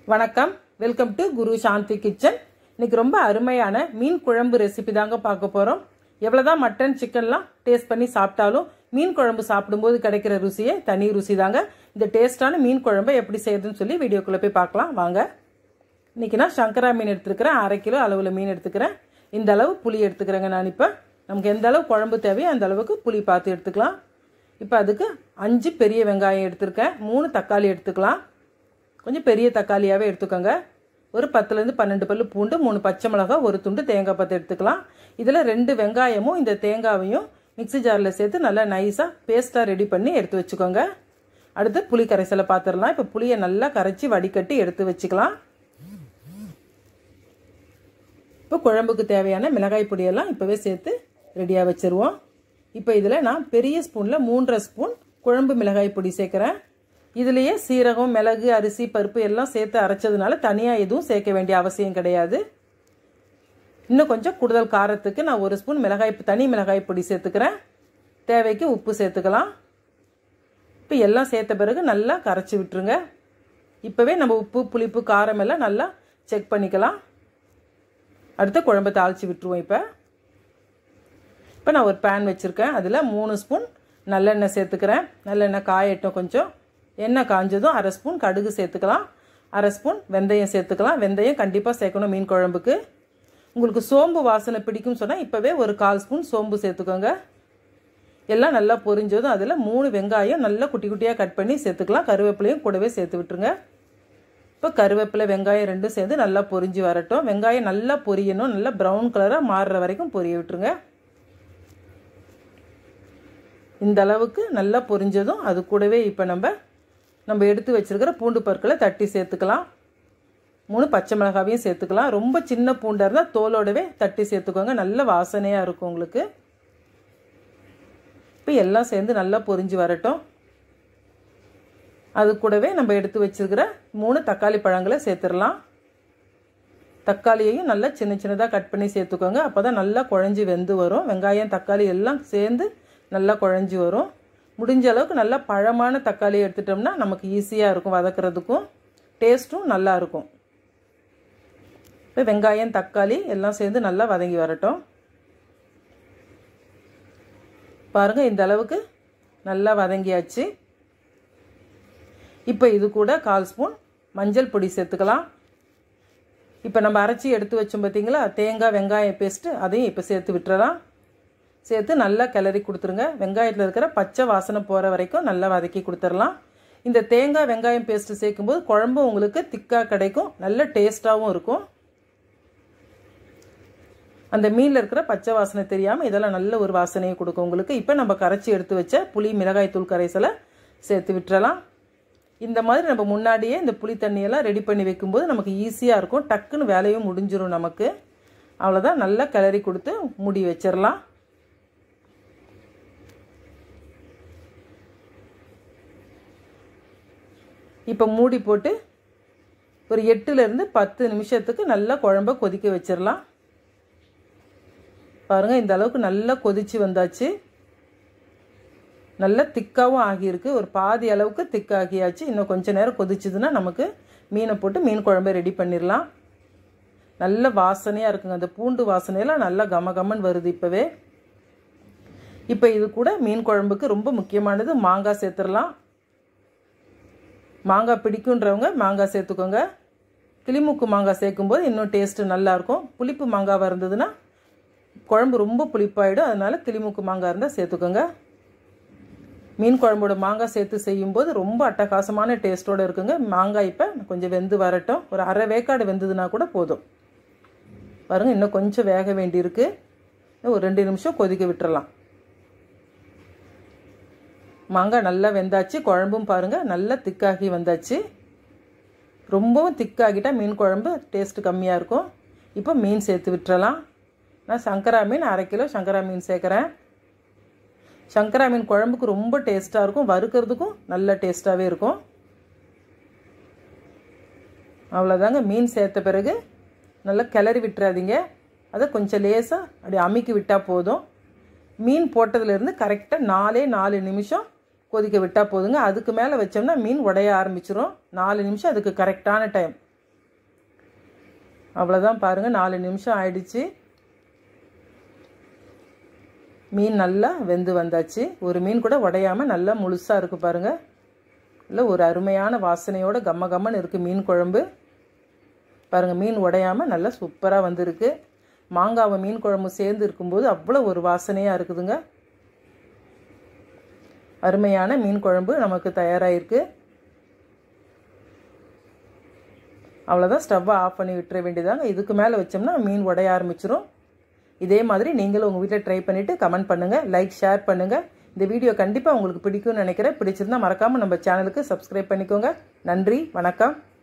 வணக்கம் welcome to Guru Shanti kitchen இன்னைக்கு ரொம்ப அருமையான மீன் குழம்பு ரெசிபி தாங்க பார்க்க போகிறோம் எவ்வளோதான் மட்டன் சிக்கன்லாம் டேஸ்ட் பண்ணி சாப்பிட்டாலும் மீன் குழம்பு சாப்பிடும்போது கிடைக்கிற ருசியே தனி ருசி தாங்க இந்த டேஸ்டான மீன் குழம்பை எப்படி செய்யறதுன்னு சொல்லி வீடியோக்குள்ளே போய் பார்க்கலாம் வாங்க இன்னைக்கு நான் சங்கரா மீன் எடுத்துருக்கிறேன் அரை கிலோ அளவில் மீன் எடுத்துக்கிறேன் இந்த அளவு புளி எடுத்துக்கிறேங்க நான் இப்போ நமக்கு எந்த அளவு குழம்பு தேவையோ அந்த அளவுக்கு புளி பார்த்து எடுத்துக்கலாம் இப்போ அதுக்கு அஞ்சு பெரிய வெங்காயம் எடுத்திருக்கேன் மூணு தக்காளி எடுத்துக்கலாம் கொஞ்சம் பெரிய தக்காளியாகவே எடுத்துக்கோங்க ஒரு பத்துலேருந்து பன்னெண்டு பல்லு பூண்டு மூணு பச்சை மிளகா ஒரு துண்டு தேங்காய் பத்து எடுத்துக்கலாம் இதில் ரெண்டு வெங்காயமும் இந்த தேங்காவையும் மிக்ஸி ஜாரில் சேர்த்து நல்லா நைஸாக பேஸ்ட்டாக ரெடி பண்ணி எடுத்து வச்சுக்கோங்க அடுத்து புளி கரைசலை பார்த்துடலாம் இப்போ புளியை நல்லா கரைச்சி வடிகட்டி எடுத்து வச்சுக்கலாம் இப்போ குழம்புக்கு தேவையான மிளகாய் பொடியெல்லாம் இப்போவே சேர்த்து ரெடியாக வச்சுருவோம் இப்போ இதில் நான் பெரிய ஸ்பூனில் மூன்றரை ஸ்பூன் குழம்பு மிளகாய் பொடி சேர்க்குறேன் இதுலேயே சீரகம் மிளகு அரிசி பருப்பு எல்லாம் சேர்த்து அரைச்சதுனால தனியாக எதுவும் சேர்க்க வேண்டிய அவசியம் கிடையாது இன்னும் கொஞ்சம் கூடுதல் காரத்துக்கு நான் ஒரு ஸ்பூன் மிளகாய் தனி மிளகாய் பொடி சேர்த்துக்கிறேன் தேவைக்கு உப்பு சேர்த்துக்கலாம் இப்போ எல்லாம் சேர்த்த பிறகு நல்லா கரைச்சி விட்டுருங்க இப்போவே நம்ம உப்பு புளிப்பு காரம் எல்லாம் நல்லா செக் பண்ணிக்கலாம் அடுத்து குழம்பு தாளித்து விட்டுருவோம் இப்போ இப்போ நான் ஒரு பேன் வச்சுருக்கேன் அதில் மூணு ஸ்பூன் நல்லெண்ணெய் சேர்த்துக்கிறேன் நல்லெண்ணெய் காயட்டும் கொஞ்சம் எண்ணெய் காஞ்சதும் அரை ஸ்பூன் கடுகு சேர்த்துக்கலாம் அரை ஸ்பூன் வெந்தயம் சேர்த்துக்கலாம் வெந்தயம் கண்டிப்பாக சேர்க்கணும் மீன் குழம்புக்கு உங்களுக்கு சோம்பு வாசனை பிடிக்கும்னு சொன்னால் இப்போவே ஒரு கால் ஸ்பூன் சோம்பு சேர்த்துக்கோங்க எல்லாம் நல்லா பொரிஞ்சதும் அதில் மூணு வெங்காயம் நல்லா குட்டி குட்டியாக கட் பண்ணி சேர்த்துக்கலாம் கருவேப்பிலையும் கூடவே சேர்த்து விட்டுருங்க இப்போ கருவேப்பிலை வெங்காயம் ரெண்டும் சேர்ந்து நல்லா பொரிஞ்சு வரட்டும் வெங்காயம் நல்லா பொரியணும் நல்லா ப்ரௌன் கலராக மாறுற வரைக்கும் பொரிய விட்டுருங்க இந்த அளவுக்கு நல்லா பொரிஞ்சதும் அது கூடவே இப்போ நம்ம நம்ம எடுத்து வச்சுருக்கிற பூண்டு பற்களை தட்டி சேர்த்துக்கலாம் மூணு பச்சை மிளகாவையும் சேர்த்துக்கலாம் ரொம்ப சின்ன பூண்டாக இருந்தால் தோலோடவே தட்டி சேர்த்துக்கோங்க நல்ல வாசனையாக இருக்கும் உங்களுக்கு இப்போ எல்லாம் சேர்ந்து நல்லா பொரிஞ்சு வரட்டும் அது கூடவே நம்ம எடுத்து வச்சுருக்கிற மூணு தக்காளி பழங்களை சேர்த்துடலாம் தக்காளியையும் நல்லா சின்ன சின்னதாக கட் பண்ணி சேர்த்துக்கோங்க அப்போ தான் நல்லா குழஞ்சி வெந்து வரும் வெங்காயம் தக்காளி எல்லாம் சேர்ந்து நல்லா குழஞ்சி வரும் முடிஞ்ச அளவுக்கு நல்லா பழமான தக்காளி எடுத்துட்டோம்னா நமக்கு ஈஸியாக இருக்கும் வதக்கிறதுக்கும் டேஸ்ட்டும் நல்லா இருக்கும் இப்போ வெங்காயம் தக்காளி எல்லாம் சேர்ந்து நல்லா வதங்கி வரட்டும் பாருங்கள் இந்த அளவுக்கு நல்லா வதங்கியாச்சு இப்போ இது கூட கால் ஸ்பூன் மஞ்சள் பொடி சேர்த்துக்கலாம் இப்போ நம்ம அரைச்சி எடுத்து வச்சோம் பார்த்தீங்களா தேங்காய் வெங்காயம் பேஸ்ட்டு அதையும் இப்போ சேர்த்து விட்டுறலாம் சேர்த்து நல்லா கிளறி கொடுத்துருங்க வெங்காயத்தில் இருக்கிற பச்சை வாசனை போகிற வரைக்கும் நல்லா வதக்கி கொடுத்துடலாம் இந்த தேங்காய் வெங்காயம் பேஸ்ட்டு சேர்க்கும்போது குழம்பு உங்களுக்கு திக்காக கிடைக்கும் நல்ல டேஸ்ட்டாகவும் இருக்கும் அந்த மீனில் இருக்கிற பச்சை வாசனை தெரியாமல் இதெல்லாம் நல்ல ஒரு வாசனையை கொடுக்கும் உங்களுக்கு இப்போ நம்ம கரைச்சி எடுத்து வச்ச புளி மிளகாய் தூள் கரைசலை சேர்த்து விட்டுறலாம் இந்த மாதிரி நம்ம முன்னாடியே இந்த புளி தண்ணியெல்லாம் ரெடி பண்ணி வைக்கும்போது நமக்கு ஈஸியாக இருக்கும் டக்குன்னு வேலையும் முடிஞ்சிடும் நமக்கு அவ்வளோதான் நல்லா கிளறி கொடுத்து மூடி வச்சிடலாம் இப்போ மூடி போட்டு ஒரு எட்டுலேருந்து பத்து நிமிஷத்துக்கு நல்லா குழம்ப கொதிக்க வச்சிடலாம் பாருங்கள் இந்த அளவுக்கு நல்லா கொதித்து வந்தாச்சு நல்லா திக்காகவும் ஆகியிருக்கு ஒரு பாதி அளவுக்கு திக்காகியாச்சு இன்னும் கொஞ்சம் நேரம் கொதிச்சுதுன்னா நமக்கு மீனை போட்டு மீன் குழம்பை ரெடி பண்ணிடலாம் நல்ல வாசனையாக இருக்குங்க அந்த பூண்டு வாசனையெல்லாம் நல்லா கம கமன் வருது இப்போவே இப்போ இது கூட மீன் குழம்புக்கு ரொம்ப முக்கியமானது மாங்காய் சேர்த்துடலாம் மாங்காய் பிடிக்குன்றவங்க மாங்காய் சேர்த்துக்கோங்க கிளிமுக்கு மாங்காய் சேர்க்கும்போது இன்னும் டேஸ்ட்டு நல்லாயிருக்கும் புளிப்பு மாங்காவாக இருந்ததுன்னா குழம்பு ரொம்ப புளிப்பாயிடும் அதனால் கிளிமுக்கு மாங்காய் இருந்தால் சேர்த்துக்கோங்க மீன் குழம்போட மாங்காய் சேர்த்து செய்யும்போது ரொம்ப அட்டகாசமான டேஸ்ட்டோடு இருக்குங்க மாங்காய் இப்போ கொஞ்சம் வெந்து வரட்டும் ஒரு அரை வேக்காடு வெந்ததுன்னா கூட போதும் பாருங்கள் இன்னும் கொஞ்சம் வேக வேண்டியிருக்கு ஒரு ரெண்டு நிமிஷம் கொதிக்க விட்டுறலாம் மாங்காய் நல்லா வெந்தாச்சு குழம்பும் பாருங்கள் நல்லா திக்காகி வந்தாச்சு ரொம்பவும் திக்காகிட்டால் மீன் குழம்பு டேஸ்ட்டு கம்மியாக இருக்கும் இப்போ மீன் சேர்த்து விட்டுறலாம் நான் சங்கரா மீன் அரை கிலோ சங்கரா மீன் சேர்க்குறேன் சங்கரா மீன் குழம்புக்கு ரொம்ப டேஸ்ட்டாக இருக்கும் வறுக்கிறதுக்கும் நல்ல டேஸ்ட்டாகவே இருக்கும் அவ்வளோதாங்க மீன் சேர்த்த பிறகு நல்லா கிளறி விட்டுறாதீங்க அதை கொஞ்சம் லேசாக அப்படி அமுக்கி விட்டால் போதும் மீன் போட்டதுலேருந்து கரெக்டாக நாலே நாலு நிமிஷம் கொதிக்க விட்டால் போதுங்க அதுக்கு மேலே வச்சோம்னா மீன் உடைய ஆரம்பிச்சிரும் நாலு நிமிஷம் அதுக்கு கரெக்டான டைம் அவ்வளோதான் பாருங்கள் நாலு நிமிஷம் ஆயிடுச்சு மீன் நல்லா வெந்து வந்தாச்சு ஒரு மீன் கூட உடையாமல் நல்லா முழுசாக இருக்குது பாருங்கள் இல்லை ஒரு அருமையான வாசனையோட கம்ம கம்மன்னு இருக்குது மீன் குழம்பு பாருங்கள் மீன் உடையாமல் நல்லா சூப்பராக வந்திருக்கு மாங்காவை மீன் குழம்பு சேர்ந்து இருக்கும்போது அவ்வளோ ஒரு வாசனையாக இருக்குதுங்க அருமையான மீன் குழம்பு நமக்கு தயாராகிருக்கு அவ்வளோதான் ஸ்டவ்வை ஆஃப் பண்ணி விட்டுற வேண்டியதாங்க இதுக்கு மேலே வச்சோம்னா மீன் உடைய ஆரம்பிச்சிரும் இதே மாதிரி நீங்களும் உங்கள் வீட்டில் ட்ரை பண்ணிவிட்டு கமெண்ட் பண்ணுங்கள் லைக் ஷேர் பண்ணுங்கள் இந்த வீடியோ கண்டிப்பாக உங்களுக்கு பிடிக்கும்னு நினைக்கிறேன் பிடிச்சிருந்தா மறக்காமல் நம்ம சேனலுக்கு சப்ஸ்கிரைப் பண்ணிக்கோங்க நன்றி வணக்கம்